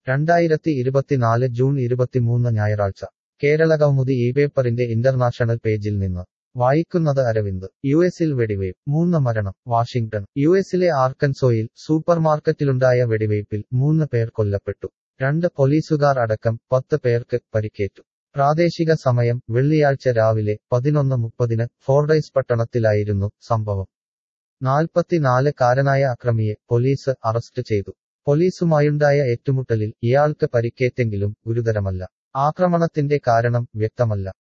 രണ്ടായിരത്തി ഇരുപത്തിനാല് ജൂൺ ഇരുപത്തിമൂന്ന് ഞായറാഴ്ച കേരള കൗമുദി ഈ പേപ്പറിന്റെ ഇന്റർനാഷണൽ പേജിൽ നിന്ന് വായിക്കുന്നത് അരവിന്ദ് യു എസിൽ വെടിവയ്പ് മൂന്ന് മരണം വാഷിംഗ്ടൺ യു എസിലെ ആർക്കൻസോയിൽ സൂപ്പർമാർക്കറ്റിലുണ്ടായ വെടിവയ്പിൽ മൂന്ന് പേർ കൊല്ലപ്പെട്ടു രണ്ട് പോലീസുകാർ അടക്കം പത്ത് പേർക്ക് പരിക്കേറ്റു പ്രാദേശിക സമയം വെള്ളിയാഴ്ച രാവിലെ പതിനൊന്ന് മുപ്പതിന് ഫോർഡൈസ് പട്ടണത്തിലായിരുന്നു സംഭവം നാൽപ്പത്തിനാല് കാരനായ അക്രമിയെ പോലീസ് അറസ്റ്റ് ചെയ്തു പോലീസുമായുണ്ടായ ഏറ്റുമുട്ടലിൽ ഇയാൾക്ക് പരിക്കേറ്റെങ്കിലും ഗുരുതരമല്ല ആക്രമണത്തിന്റെ കാരണം വ്യക്തമല്ല